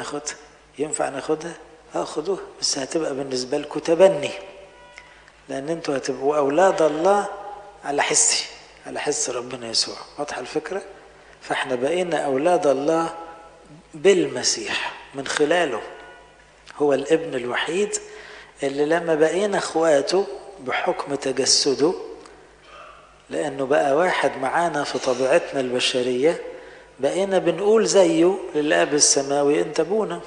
ناخدها ينفع ناخدها اه خدوها بس هتبقى بالنسبة لكم تبني لأن انتوا هتبقوا أولاد الله على حسي على حس ربنا يسوع واضحة الفكرة فاحنا بقينا أولاد الله بالمسيح من خلاله هو الابن الوحيد اللي لما بقينا اخواته بحكم تجسده لأنه بقى واحد معانا في طبيعتنا البشرية بقينا بنقول زيه للآب السماوي أنت أبونا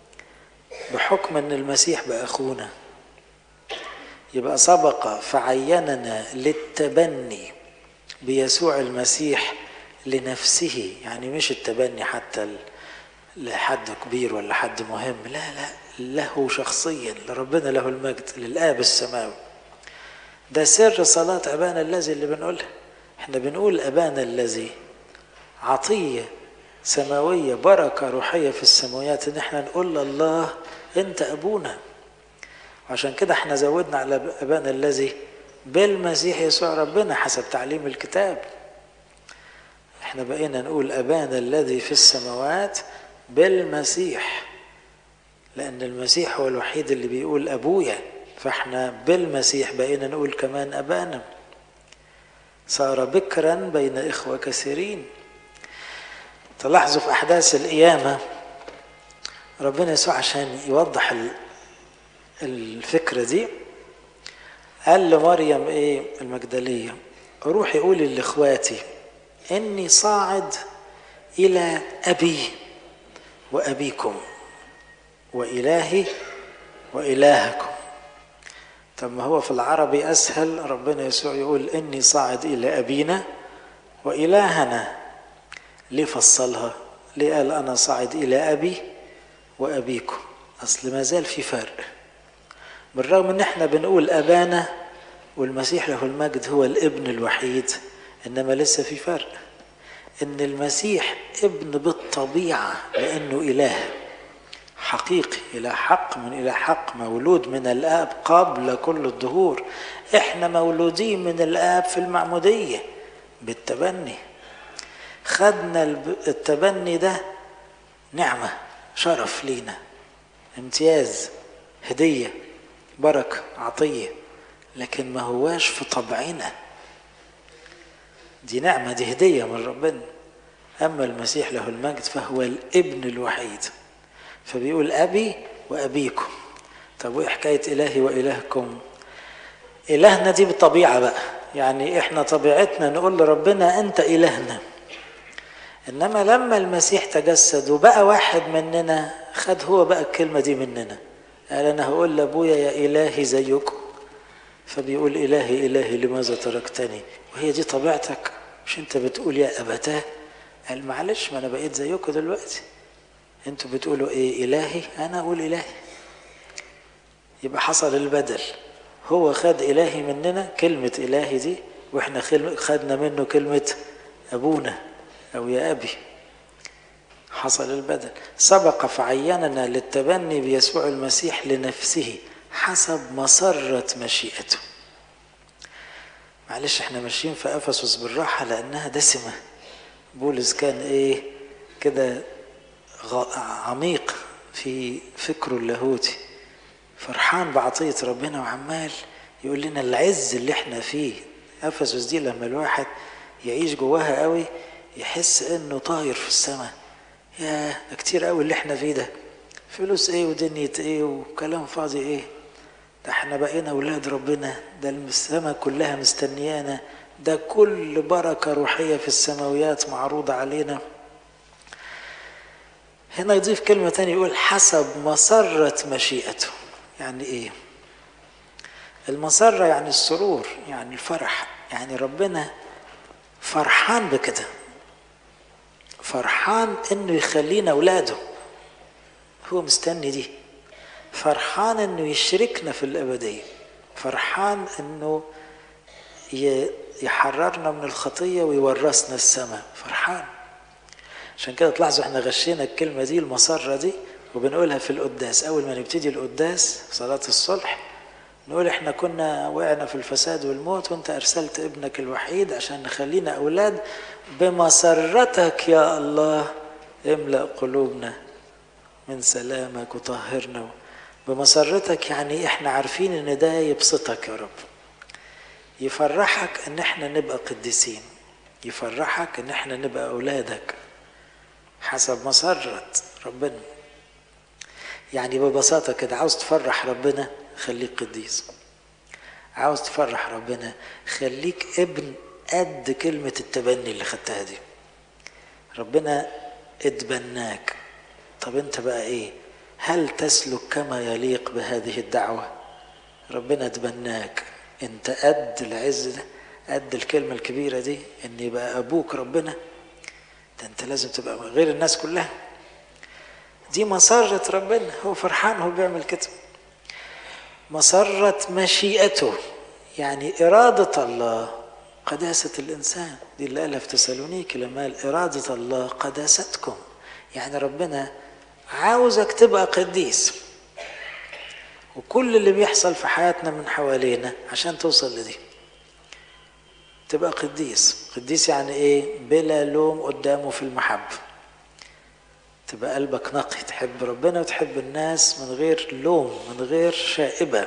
بحكم أن المسيح بقى أخونا يبقى سبق فعيننا للتبني بيسوع المسيح لنفسه يعني مش التبني حتى لحد كبير ولا حد مهم لا لا له شخصيا لربنا له المجد للآب السماوي ده سر صلاة أبانا الذي اللي بنقولها احنا بنقول أبانا الذي عطية سماوية بركة روحية في السماويات ان احنا نقول لله انت ابونا وعشان كده احنا زودنا على ابانا الذي بالمسيح يسوع ربنا حسب تعليم الكتاب احنا بقينا نقول ابانا الذي في السماوات بالمسيح لان المسيح هو الوحيد اللي بيقول ابويا فاحنا بالمسيح بقينا نقول كمان ابانا صار بكرا بين اخوه كثيرين تلاحظوا في احداث القيامه ربنا يسوع عشان يوضح الفكره دي قال لمريم ايه المجدليه روحي قولي لاخواتي اني صاعد الى ابي وابيكم والهي والهكم طب ما هو في العربي اسهل ربنا يسوع يقول اني صاعد الى ابينا والهنا ليه فصلها ليه قال انا صاعد الى ابي وابيكم اصل ما زال في فرق بالرغم ان احنا بنقول ابانا والمسيح له المجد هو الابن الوحيد انما لسه في فرق ان المسيح ابن بالطبيعه لانه اله حقيقي الى حق من الى حق مولود من الاب قبل كل الدهور احنا مولودين من الاب في المعموديه بالتبني خدنا التبني ده نعمه شرف لينا امتياز هديه بركه عطيه لكن ما هواش في طبعنا دي نعمه دي هديه من ربنا اما المسيح له المجد فهو الابن الوحيد فبيقول ابي وابيكم طب وايه حكايه الهي والهكم الهنا دي بالطبيعه بقى يعني احنا طبيعتنا نقول لربنا انت الهنا انما لما المسيح تجسد وبقى واحد مننا خد هو بقى الكلمه دي مننا قال انا هقول لابويا يا الهي زيكم فبيقول الهي الهي لماذا تركتني وهي دي طبيعتك مش انت بتقول يا ابتاه قال معلش ما انا بقيت زيكم دلوقتي انتوا بتقولوا ايه الهي انا اقول الهي يبقى حصل البدل هو خد الهي مننا كلمه الهي دي واحنا خدنا منه كلمه ابونا او يا ابي حصل البدل سبق فعيننا للتبني بيسوع المسيح لنفسه حسب مسرة مشيئته معلش احنا ماشيين في افسس بالراحه لانها دسمه بولس كان ايه كده عميق في فكره اللاهوتي فرحان بعطيه ربنا وعمال يقول لنا العز اللي احنا فيه افسس دي لما الواحد يعيش جواها قوي يحس انه طاير في السماء يا ده كتير قوي اللي احنا فيه ده فلوس ايه ودنيا ايه وكلام فاضي ايه ده احنا بقينا اولاد ربنا ده السماء كلها مستنيانا ده كل بركه روحيه في السماويات معروضه علينا هنا يضيف كلمه تانية يقول حسب مسره مشيئته يعني ايه المسره يعني السرور يعني الفرح يعني ربنا فرحان بكده فرحان انه يخلينا اولاده هو مستني دي فرحان انه يشركنا في الابديه فرحان انه يحررنا من الخطيه ويورثنا السماء فرحان عشان كده تلاحظوا احنا غشينا الكلمه دي المسره دي وبنقولها في القداس اول ما نبتدي القداس صلاه الصلح نقول احنا كنا وقعنا في الفساد والموت وانت ارسلت ابنك الوحيد عشان نخلينا اولاد بمسرتك يا الله املا قلوبنا من سلامك وطهرنا بمسرتك يعني احنا عارفين ان ده يبسطك يا رب يفرحك ان احنا نبقى قديسين يفرحك ان احنا نبقى اولادك حسب مسرة ربنا يعني ببساطة كده عاوز تفرح ربنا خليك قديس عاوز تفرح ربنا خليك ابن قد كلمة التبني اللي خدتها دي ربنا اتبناك طب انت بقى ايه هل تسلك كما يليق بهذه الدعوة ربنا اتبناك انت قد العز ده قد الكلمة الكبيرة دي ان يبقى ابوك ربنا ده انت لازم تبقى غير الناس كلها دي مسرة ربنا هو فرحان هو بيعمل كده مسرة مشيئته يعني إرادة الله قداسة الإنسان دي اللي قالها في تسالونيك لما قال إرادة الله قداستكم يعني ربنا عاوزك تبقى قديس وكل اللي بيحصل في حياتنا من حوالينا عشان توصل لدي تبقى قديس قديس يعني ايه بلا لوم قدامه في المحبة تبقى قلبك نقي تحب ربنا وتحب الناس من غير لوم من غير شائبة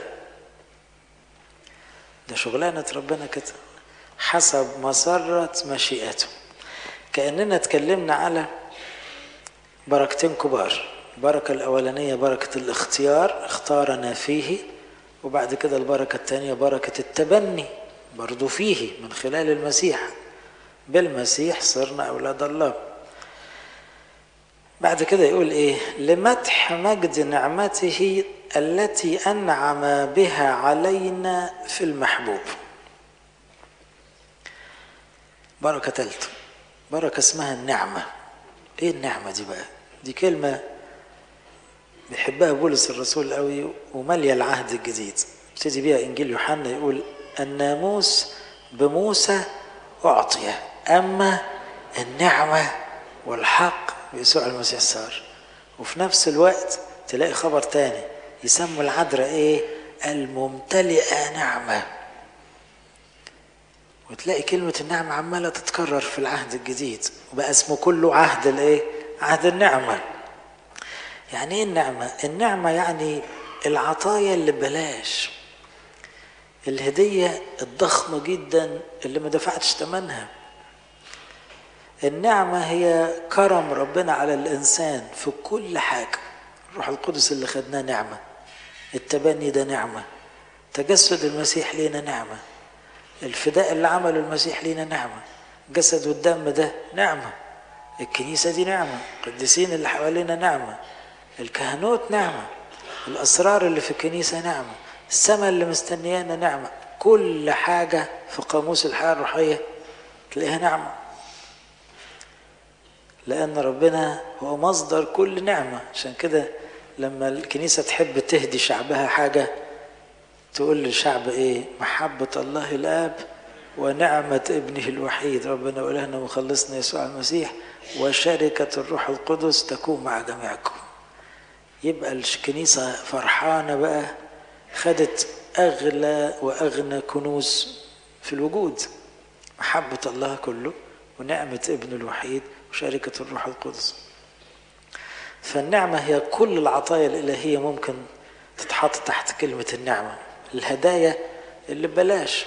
ده شغلانة ربنا كده حسب مسرة مشيئته كأننا اتكلمنا على بركتين كبار البركة الأولانية بركة الاختيار اختارنا فيه وبعد كده البركة الثانية بركة التبني برضو فيه من خلال المسيح بالمسيح صرنا أولاد الله بعد كده يقول ايه لمدح مجد نعمته التي أنعم بها علينا في المحبوب بركة ثالثة بركة اسمها النعمة ايه النعمة دي بقى دي كلمة بيحبها بولس الرسول قوي ومالية العهد الجديد ابتدي بيها انجيل يوحنا يقول الناموس بموسى اعطي اما النعمة والحق بيسوع المسيح صار وفي نفس الوقت تلاقي خبر تاني يسموا العذراء ايه الممتلئة نعمة وتلاقي كلمة النعمة عمالة تتكرر في العهد الجديد وبقى اسمه كله عهد الايه عهد النعمة يعني ايه النعمة النعمة يعني العطايا اللي ببلاش الهدية الضخمة جدا اللي ما دفعتش ثمنها النعمة هي كرم ربنا على الإنسان في كل حاجة الروح القدس اللي خدناه نعمة التبني ده نعمة تجسد المسيح لينا نعمة الفداء اللي عمله المسيح لينا نعمة جسد والدم ده نعمة الكنيسة دي نعمة القديسين اللي حوالينا نعمة الكهنوت نعمة الأسرار اللي في الكنيسة نعمة السماء اللي مستنيانا نعمة كل حاجة في قاموس الحياة الروحية تلاقيها نعمة لأن ربنا هو مصدر كل نعمة عشان كده لما الكنيسة تحب تهدي شعبها حاجة تقول للشعب إيه محبة الله الآب ونعمة ابنه الوحيد ربنا وإلهنا وخلصنا يسوع المسيح وشركة الروح القدس تكون مع جميعكم يبقى الكنيسة فرحانة بقى خدت أغلى وأغنى كنوز في الوجود محبة الله كله ونعمة ابنه الوحيد وشركة الروح القدس فالنعمة هي كل العطايا الإلهية ممكن تتحط تحت كلمة النعمة الهدايا اللي ببلاش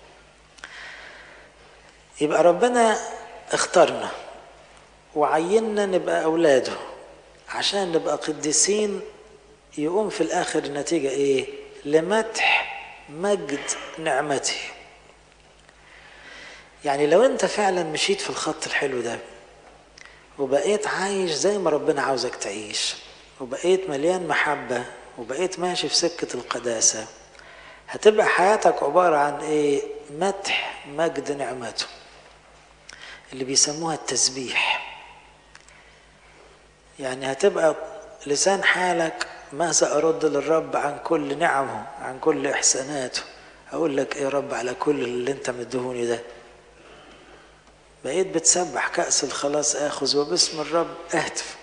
يبقى ربنا اختارنا وعيننا نبقى أولاده عشان نبقى قديسين يقوم في الآخر النتيجة إيه؟ لمدح مجد نعمته يعني لو أنت فعلا مشيت في الخط الحلو ده وبقيت عايش زي ما ربنا عاوزك تعيش وبقيت مليان محبة وبقيت ماشي في سكة القداسة هتبقى حياتك عبارة عن ايه مدح مجد نعمته اللي بيسموها التسبيح يعني هتبقى لسان حالك ماذا أرد للرب عن كل نعمه عن كل إحساناته أقول لك إيه يا رب على كل اللي أنت مدهوني ده بقيت بتسبح كأس الخلاص آخذ وباسم الرب أهتف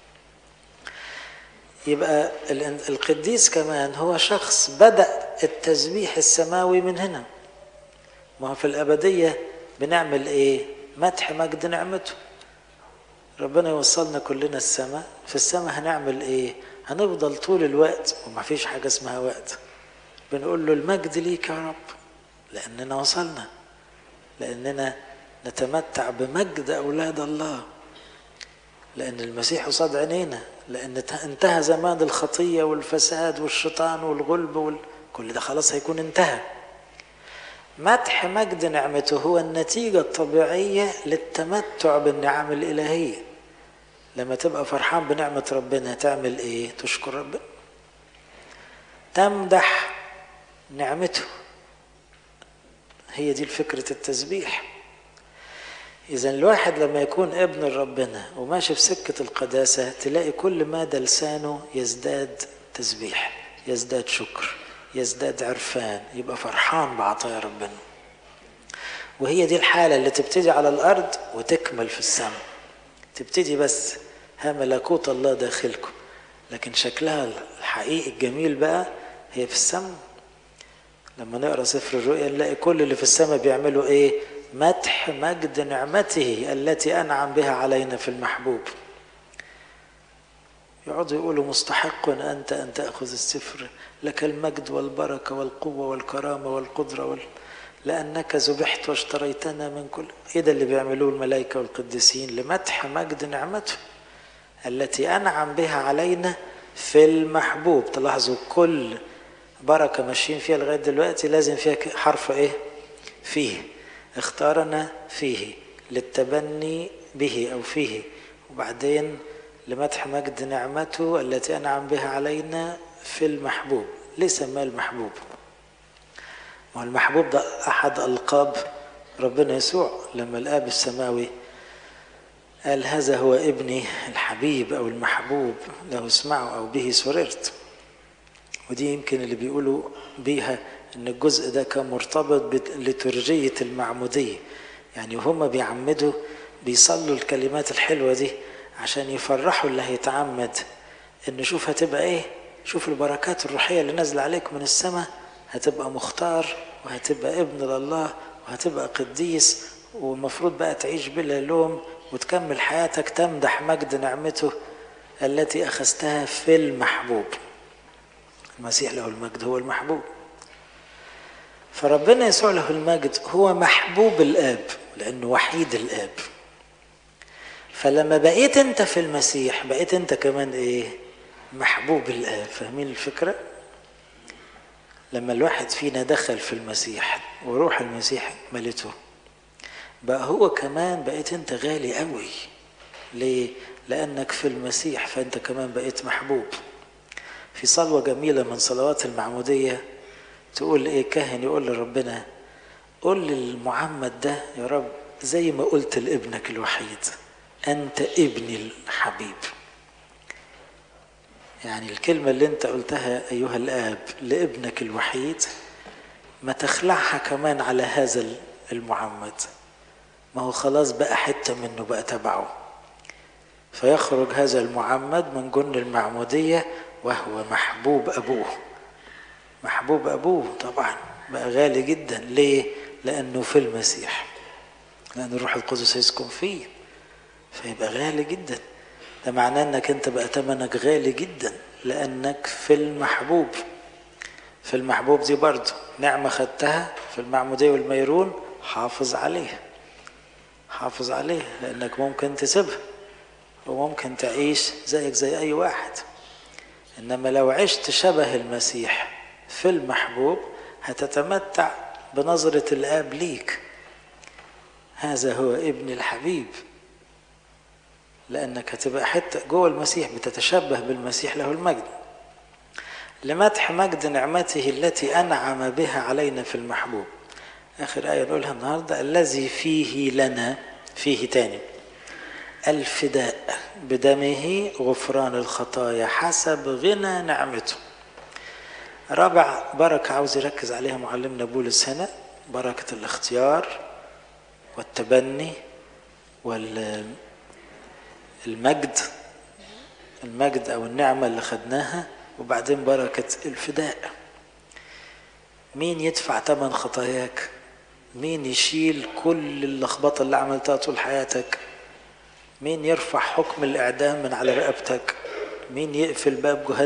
يبقى القديس كمان هو شخص بدأ التسبيح السماوي من هنا ما هو في الأبدية بنعمل إيه مدح مجد نعمته ربنا يوصلنا كلنا السماء في السماء هنعمل ايه هنفضل طول الوقت وما فيش حاجة اسمها وقت بنقول له المجد ليك يا رب لأننا وصلنا لأننا نتمتع بمجد أولاد الله لأن المسيح قصاد عينينا لأن انتهى زمان الخطية والفساد والشيطان والغلب وال... كل ده خلاص هيكون انتهى مدح مجد نعمته هو النتيجة الطبيعية للتمتع بالنعم الإلهية لما تبقى فرحان بنعمة ربنا تعمل ايه تشكر ربنا تمدح نعمته هي دي فكرة التسبيح إذا الواحد لما يكون ابن ربنا وماشي في سكة القداسة تلاقي كل مادة لسانه يزداد تسبيح يزداد شكر يزداد عرفان يبقى فرحان بعطايا ربنا وهي دي الحالة اللي تبتدي على الأرض وتكمل في السماء تبتدي بس ها ملكوت الله داخلكم لكن شكلها الحقيقي الجميل بقى هي في السماء لما نقرا سفر الرؤيا نلاقي كل اللي في السماء بيعملوا ايه مدح مجد نعمته التي انعم بها علينا في المحبوب يقعدوا يقولوا مستحق انت ان تاخذ السفر لك المجد والبركه والقوه والكرامه والقدره وال... لانك ذبحت واشتريتنا من كل ايه ده اللي بيعملوه الملائكه والقديسين لمدح مجد نعمته التي انعم بها علينا في المحبوب تلاحظوا كل بركه ماشيين فيها لغايه دلوقتي لازم فيها حرف ايه فيه اختارنا فيه للتبني به او فيه وبعدين لمدح مجد نعمته التي انعم بها علينا في المحبوب ليه سماه المحبوب ما المحبوب ده احد القاب ربنا يسوع لما الاب السماوي قال هذا هو ابني الحبيب او المحبوب له اسمعوا او به سررت ودي يمكن اللي بيقولوا بيها ان الجزء ده كان مرتبط بليتورجية المعمودية يعني وهم بيعمدوا بيصلوا الكلمات الحلوة دي عشان يفرحوا اللي هيتعمد ان شوف هتبقى ايه شوف البركات الروحية اللي نازلة عليك من السماء هتبقى مختار وهتبقى ابن لله وهتبقى قديس والمفروض بقى تعيش بلا لوم وتكمل حياتك تمدح مجد نعمته التي أخذتها في المحبوب المسيح له المجد هو المحبوب فربنا يسوع له المجد هو محبوب الآب لأنه وحيد الآب فلما بقيت أنت في المسيح بقيت أنت كمان إيه محبوب الآب فاهمين الفكرة لما الواحد فينا دخل في المسيح وروح المسيح ملته بقى هو كمان بقيت انت غالي قوي ليه لانك في المسيح فانت كمان بقيت محبوب في صلوة جميلة من صلوات المعمودية تقول ايه كاهن يقول لربنا قول للمعمد ده يا رب زي ما قلت لابنك الوحيد انت ابني الحبيب يعني الكلمة اللي انت قلتها ايها الاب لابنك الوحيد ما تخلعها كمان على هذا المعمد ما هو خلاص بقى حتة منه بقى تبعه فيخرج هذا المعمد من جن المعمودية وهو محبوب أبوه محبوب أبوه طبعا بقى غالي جدا ليه؟ لأنه في المسيح لأن الروح القدس يسكن فيه فيبقى غالي جدا ده معناه انك انت بقى تمنك غالي جدا لانك في المحبوب في المحبوب دي برضه نعمة خدتها في المعمودية والميرون حافظ عليها حافظ عليها لانك ممكن تسيبها وممكن تعيش زيك زي اي واحد انما لو عشت شبه المسيح في المحبوب هتتمتع بنظرة الاب ليك هذا هو ابن الحبيب لانك هتبقى حتة جوه المسيح بتتشبه بالمسيح له المجد لمدح مجد نعمته التي انعم بها علينا في المحبوب اخر ايه نقولها النهارده الذي فيه لنا فيه تاني الفداء بدمه غفران الخطايا حسب غنى نعمته رابع بركة عاوز يركز عليها معلمنا بولس هنا بركة الاختيار والتبني والمجد المجد أو النعمة اللي خدناها وبعدين بركة الفداء مين يدفع ثمن خطاياك مين يشيل كل اللخبطة اللي عملتها طول حياتك مين يرفع حكم الإعدام من على رقبتك مين يقفل باب جهنم